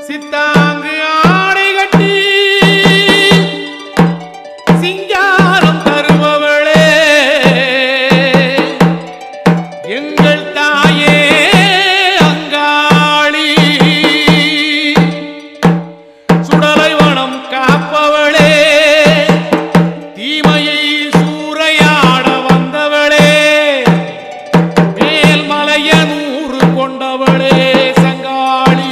சித்தாங்கு ஆடை கட்டி சிங்காரம் தருபவளே எங்கள் தாயே அங்காளி சுடலை வனம் காப்பவளே தீமையை சூறையாட வந்தவளே மேல்மலையனூறு கொண்டவளே சங்காளி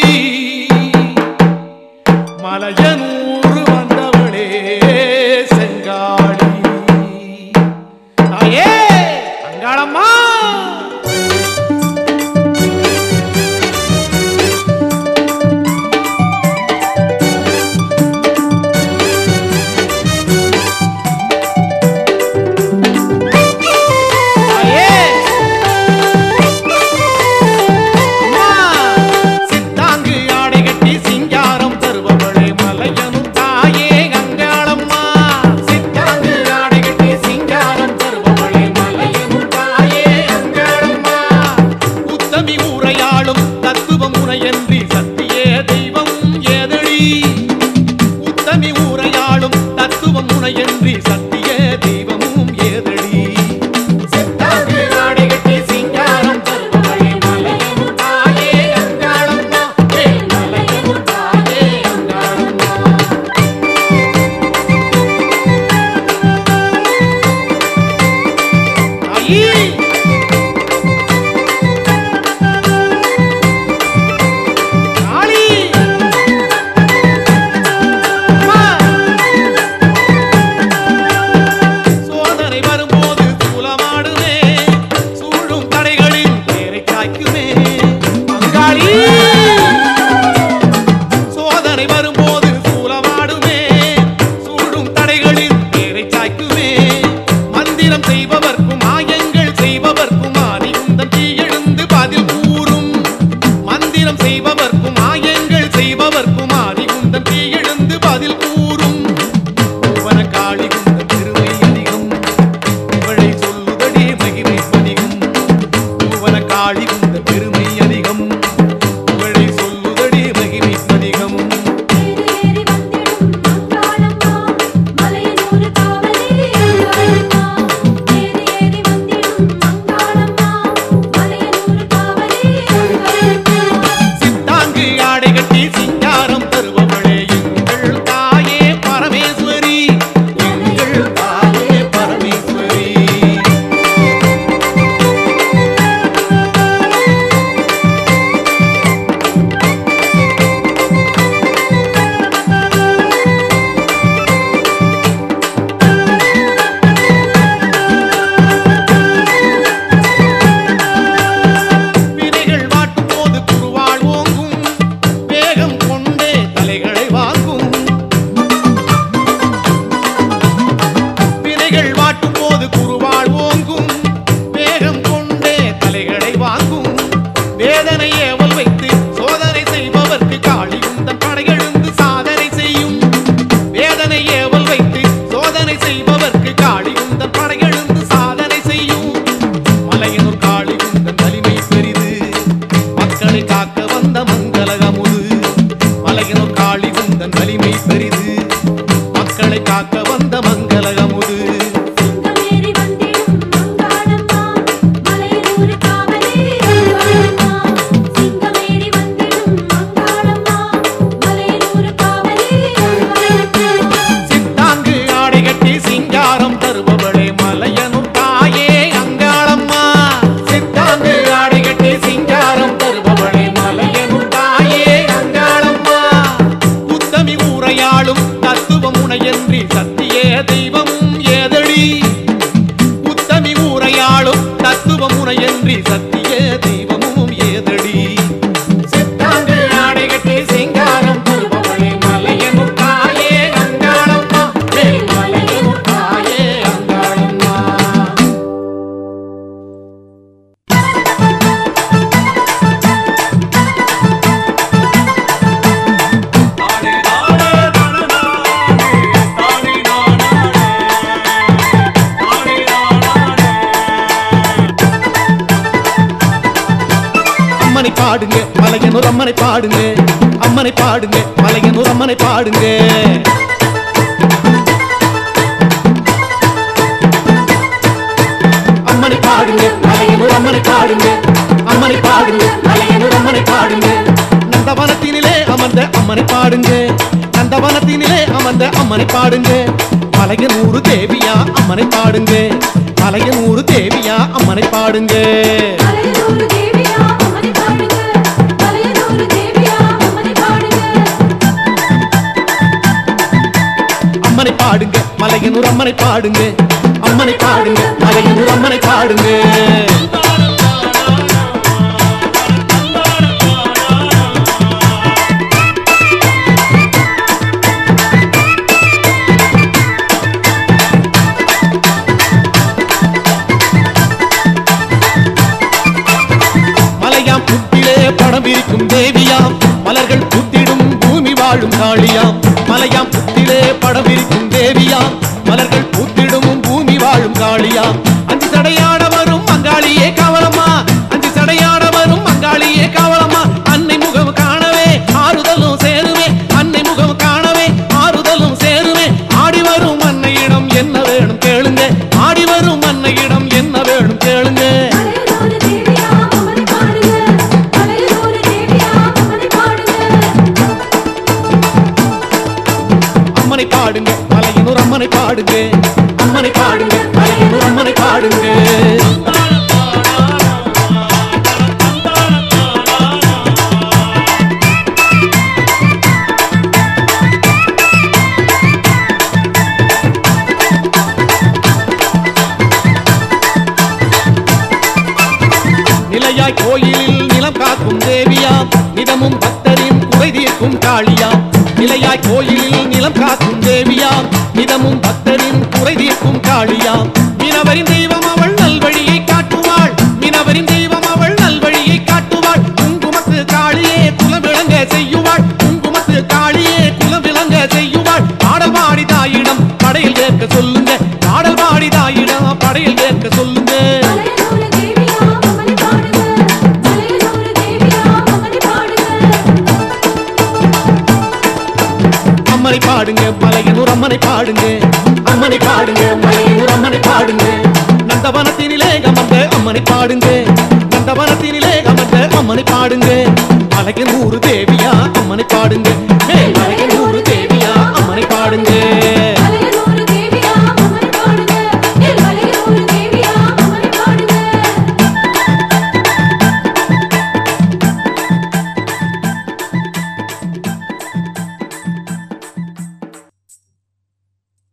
மலையனூறு வந்தவளே செங்காளி தாயே அங்காளம்மா தாயே அம்மா, சித்தாங்கு ஆடை கட்டி சிங்காரம் தருபவளே மலையனும் தாயே அங்காளம்மா சித்தாங்கு ஆடை கட்டி சிங்காரம் தருபவளே மலையனும் தாயே அங்காளம்மா உத்தமி உரையாளும் தத்துவம் உரையன்றி சத்தியே தெய்வம் ஏதடி உத்தமி உரையாளும் தத்துவம் உரையன்றி சத்திய தெய்வமும் ஏதடி சித்தாங்கு ஆடை கட்டி சிங்காரம் தருபவளே மலையனும் தாயே அங்காளம்மா ஏ மலையனும் தாயே அங்காளம்மா தாயி காளி அம்மா சோதனை வரும்போது சூலமாடுமே சூழும் தடைகளில் பேரை காய்க்குமே பங்காளி சோதனை வரும்போது சூலமாடுமே சூழும் தடைகளில் பேரை சாய்க்குமே மந்திரம் செய்பவர்க்கும் மாயங்கள் செய்பவர்க்கும் ஆதிகுந்தம் தீயெழுந்து பதில் கூறும் மந்திரம் செய்பவர்க்கும் மாயங்கள் செய்பவர்க்கும் ஆதிகுந்தம் தீயெழுந்து பதில் கூறும் புவன காளி குந்தம் பெருமை அதிகம் புகழை சொல்லுதடி மகிமை அதிகம் புவன காளி குந்தம் பெருமை அதிகம் புகழை சொல்லுதடி மகிமை அதிகம் ஏறி வந்திடும் மங்காளம்மா மலையனூர் காவலே அங்காளம்மா ஏறி ஏறி வந்திடும் மங்காளம்மா மலையனூர் காவலே அங்காளம்மா சித்தாங்கு ஆடை கட்டி சிங்காரம் தருபவளே எங்கள் தாயே பரமேஸ்வரி எங்கள் தாயே பரமேஸ்வரி வினைகள் வாட்டும் போது குருவாள் ஓங்கும் வேகம் கொண்டே தலைகளை வாங்கும் வினைகள் வாட்டும் போது குருவாள் ஓங்கும் வேகம் கொண்டே தலைகளை வாங்கும் வேதனை ஏவல் வைத்து சோதனை செய்பவர்க்கு காளி உந்தன் படையெழுந்து சாதனை செய்யும் வேதனை ஏவல் வைத்து சோதனை செய்பவர்க்கு காளி உந்தன் படையெழுந்து சாதனை செய்யும் மலையனூர் காளி உந்தன் வலிமை பெரிது மக்களை காக்க வந்த மங்கள அமுது மலையனூர் காளி உந்தன் வலிமை பெரிது மக்களை காக்க வந்த மங்கள அமுது சிங்கமேறி வந்திடும் மங்காளம்மா மலையனூர் காவலே அங்காளம்மா சிங்கமேறி வந்திடும் மங்காளம்மா மலையனூர் காவலே அங்காளம்மா சித்தாங்கு ஆடை கட்டி சிங்காரம் தருபவளே மலையனூர் தாயே அங்காளம்மா சித்தாங்கு ஆடை கட்டி சிங்காரம் தருபவளே மலையனூர் தாயே அங்காளம்மா உத்தமி ஊரையாளும் தத்துவம் உனையன்றி சத்தியே தெய்வமும் ஏதடி உத்தமி ஊரையாளும் தத்துவம் உனையன்றி சத்திய தெய்வமும் ஏதடி சித்தாங்கு ஆடை கட்டி சிங்காரம் தருபவளே மலையனூர் தாயே அங்காளம்மா மேல் மலையனூர் தாயே அங்காளம்மா அம்மனை பாடுங்க மலை மலையனூர் அம்மனை பாடுங்க அம்மனை பாடுங்க மலையனூர் அம்மனை பாடுங்க அம்மனை பாடுங்க மலையனூர் அம்மனை பாடுங்க அம்மனை பாடுங்க மலையனூர் அம்மனை பாடுங்க நந்தவனத்தினிலே அமர்ந்த அம்மனை பாடுங்க நந்தவனத்தினிலே அமர்ந்த அம்மனை பாடுங்க மலையனூறு தேவியா அம்மனை பாடுங்க மலையனூறு தேவியா அம்மனை பாடுங்க மலையனூர் தேவியா அம்மனை பாடுங்க மலையனூர் தேவியா அம்மனை பாடுங்க அம்மனை பாடுங்க மலையனூர் அம்மனை பாடுங்க அம்மனை பாடுங்க மலையனூர் அம்மனை பாடுங்க மலையாம் புத்திலே படம் விரிக்கும் தேவியாம் மலர்கள் புத்திடும் பூமி வாழும் காளியாம் மலையாம் புத்திலே படம் விரிக்கும் தேவியாம் மலர்கள் புத்திடும் பூமி வாழும் காளியாம் அஞ்சு சடையாட வரும் மங்காளியே கவலம்மா அஞ்சு சடையாட வரும் மங்காளியே கவலம்மா அன்னை முகம் காணவே ஆறுதலும் சேருவே அன்னை முகம் காணவே ஆறுதலும் சேருவே ஆடி வரும் அன்னையிடம் என்ன வேணும் கேளுங்க ஆடி வரும் அன்னையிடம் என்ன வேணும் கேளுங்க மலையனூர் தேவியா அம்மனை பாடுங்க மலையனூர் தேவியா அம்மனை பாடுங்க அம்மனை பாடுங்க மலையனூர் அம்மனை பாடுங்க அம்மனை பாடுங்க மலையனூர் அம்மனை பாடுங்க நிலையாய் கோயிலில் நிலம் காக்கும் தேவியாம் நிதமும் பக்தரின் குறை தீர்க்கும் காளியாம் நிலையாய் கோயிலில் நிலம் காக்கும் தேவியாம் நிதமும் பக்தரின் குறை தீர்க்கும் காளியாம் மீனவரின் தெய்வம் அவள் நல்வழியை காட்டுவாள் மீனவரின் தெய்வம் அவள் நல்வழியை காட்டுவாள் குங்குமத்து காளியே குலம் விளங்க செய்யுவாள் குங்குமத்து காளியே குலம் விளங்க செய்யுவாள் பாடல் பாடி தாயிடம் படையில் கேட்க சொல்லுங்க பாடல் பாடி தாயிடம் படையில் கேட்க சொல்லுங்க மலையனூர் தேவியா அம்மனை பாடுங்க மலையனூர் தேவியா அம்மனை பாடுங்க அம்மனை பாடுங்க மலையனூர் அம்மனை பாடுங்க அம்மனை பாடுங்க மலையனூர் அம்மனை பாடுங்க நந்தவனத்தினிலே அமர்ந்த அம்மனை பாடுங்க நந்தவனத்தினிலே அமர்ந்த அம்மனை பாடுங்க மலையனூர் தேவியா அம்மனை பாடுங்க மேல் மலை